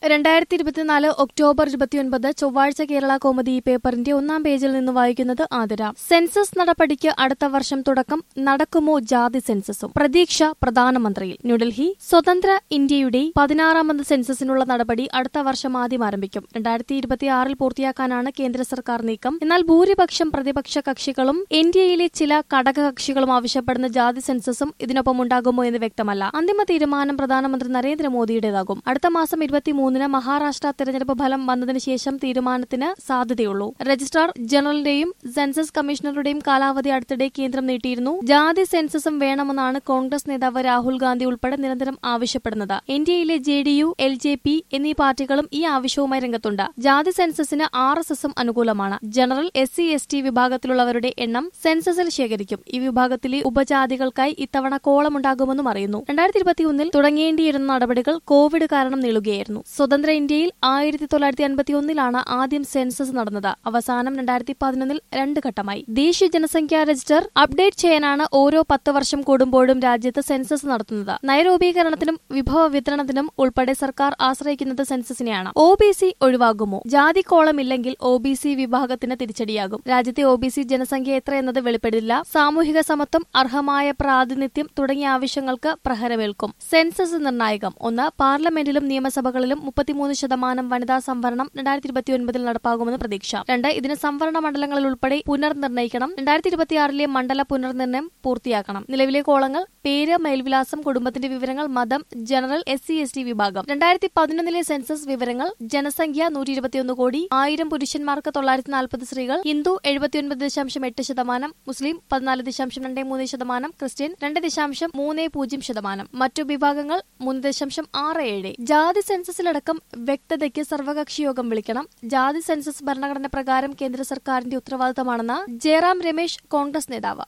രണ്ടായിരത്തി ഇരുപത്തിനാല് ഒക്ടോബർ ഇരുപത്തിയൊൻപത് ചൊവ്വാഴ്ച കേരള കോമഡി ഈ പേപ്പറിന്റെ ഒന്നാം പേജിൽ നിന്ന് വായിക്കുന്നത് ആതിര സെൻസസ് നടപടിക്ക് അടുത്ത വർഷം തുടക്കം നടക്കുമോ ജാതി സെൻസസും പ്രതീക്ഷ പ്രധാനമന്ത്രിയിൽ ന്യൂഡൽഹി സ്വതന്ത്ര ഇന്ത്യയുടെ പതിനാറാമത് സെൻസസിനുള്ള നടപടി അടുത്ത വർഷം ആദ്യം ആരംഭിക്കും രണ്ടായിരത്തി ഇരുപത്തിയാറിൽ പൂർത്തിയാക്കാനാണ് കേന്ദ്ര സർക്കാർ നീക്കം എന്നാൽ ഭൂരിപക്ഷം പ്രതിപക്ഷ കക്ഷികളും ഇന്ത്യയിലെ ചില ഘടകകക്ഷികളും ആവശ്യപ്പെടുന്ന ജാതി സെൻസസും ഇതിനൊപ്പം ഉണ്ടാകുമോ എന്ന് വ്യക്തമല്ല അന്തിമ തീരുമാനം പ്രധാനമന്ത്രി നരേന്ദ്രമോദിയുടേതാകും അടുത്ത മാസം ഇരുപത്തിമൂന്നിന് മഹാരാഷ്ട്ര തെരഞ്ഞെടുപ്പ് ഫലം വന്നതിന് ശേഷം തീരുമാനത്തിന് സാധ്യതയുള്ളൂ രജിസ്ട്രാർ ജനറലിന്റെയും സെൻസസ് കമ്മീഷണറുടെയും കാലാവധി അടുത്തിടെ കേന്ദ്രം നീട്ടിയിരുന്നു ജാതി സെൻസസും വേണമെന്നാണ് കോൺഗ്രസ് നേതാവ് രാഹുൽ ഗാന്ധി ഉൾപ്പെടെ നിരന്തരം ആവശ്യപ്പെടുന്നത് ഇന്ത്യയിലെ J D U L J P എന്നീ പാർട്ടികളും ഈ ആവശ്യവുമായി രംഗത്തുണ്ട് ജാതി സെൻസസിന് ആർ എസ് എസും അനുകൂലമാണ് general S C S T വിഭാഗത്തിലുള്ളവരുടെ എണ്ണം സെൻസസിൽ ശേഖരിക്കും ഈ വിഭാഗത്തിലെ ഉപജാതികൾക്കായി ഇത്തവണ കോളമുണ്ടാകുമെന്നും അറിയുന്നു രണ്ടായിരത്തി ഇരുപത്തിയൊന്നിൽ തുടങ്ങേണ്ടിയിരുന്ന നടപടികൾ കോവിഡ് കാരണം നീളുകയായിരുന്നു സ്വതന്ത്ര ഇന്ത്യയിൽ ആയിരത്തി തൊള്ളായിരത്തി അൻപത്തി ഒന്നിലാണ് ആദ്യം സെൻസസ് നടന്നത് അവസാനം രണ്ടായിരത്തി പതിനൊന്നിൽ രണ്ട് ഘട്ടമായി ദേശീയ ജനസംഖ്യാ രജിസ്റ്റർ അപ്ഡേറ്റ് ചെയ്യാനാണ് ഓരോ പത്ത് വർഷം കൂടുമ്പോഴും രാജ്യത്ത് സെൻസസ് നടത്തുന്നത് നയരൂപീകരണത്തിനും വിഭവ വിതരണത്തിനും ഉൾപ്പെടെ സർക്കാർ ആശ്രയിക്കുന്നത് സെൻസസിനെയാണ് ഒ ബി സി ഒഴിവാകുമോ ജാതി കോളമില്ലെങ്കിൽ ഒ ബി സി വിഭാഗത്തിന് തിരിച്ചടിയാകും രാജ്യത്തെ ഒ ബി സി ജനസംഖ്യ എത്രയെന്നത് വെളിപ്പെടില്ല സാമൂഹിക സമത്വം അർഹമായ പ്രാതിനിധ്യം തുടങ്ങിയ ആവശ്യങ്ങൾക്ക് പ്രഹരമേൽക്കും സെൻസസ് നിർണായകം ഒന്ന് പാർലമെന്റിലും നിയമസഭകളിലും മുപ്പത്തിമൂന്ന് ശതമാനം വനിതാ സംവരണം രണ്ടായിരത്തി ഇരുപത്തിയൊൻപതിൽ നടപ്പാകുമെന്ന് പ്രതീക്ഷ രണ്ട് ഇതിന് സംവരണ മണ്ഡലങ്ങളിൽ ഉൾപ്പെടെ പുനർനിർണ്ണയിക്കണം രണ്ടായിരത്തി ഇരുപത്തിയാറിലെ മണ്ഡല പുനർനിർണ്ണയം പൂർത്തിയാക്കണം നിലവിലെ കോളങ്ങൾ പേര് മേൽവിലാസം കുടുംബത്തിന്റെ വിവരങ്ങൾ മതം general S C S T വിഭാഗം രണ്ടായിരത്തി പതിനൊന്നിലെ സെൻസസ് വിവരങ്ങൾ ജനസംഖ്യ നൂറ്റി ഇരുപത്തിയൊന്ന് കോടി ആയിരം പുരുഷന്മാർക്ക് തൊള്ളായിരത്തി നാൽപ്പത് സ്ത്രീകൾ ഹിന്ദു എഴുപത്തിയൊൻപത് ദശാംശം എട്ട് ശതമാനം മുസ്ലിം പതിനാല് ദശാംശം രണ്ട് മൂന്ന് ശതമാനം ക്രിസ്ത്യൻ രണ്ട് ദശാംശം മൂന്ന് പൂജ്യം ശതമാനം മറ്റു വിഭാഗങ്ങൾ മൂന്ന് ദശാംശം ആറ് ഏഴ് ജാതി സെൻസസിലടക്കം വ്യക്തതയ്ക്ക് സർവകക്ഷി യോഗം വിളിക്കണം ജാതി സെൻസസ് ഭരണഘടന പ്രകാരം കേന്ദ്ര സർക്കാരിന്റെ ഉത്തരവാദിത്തമാണെന്ന് ജയറാം രമേശ് കോൺഗ്രസ് നേതാവ്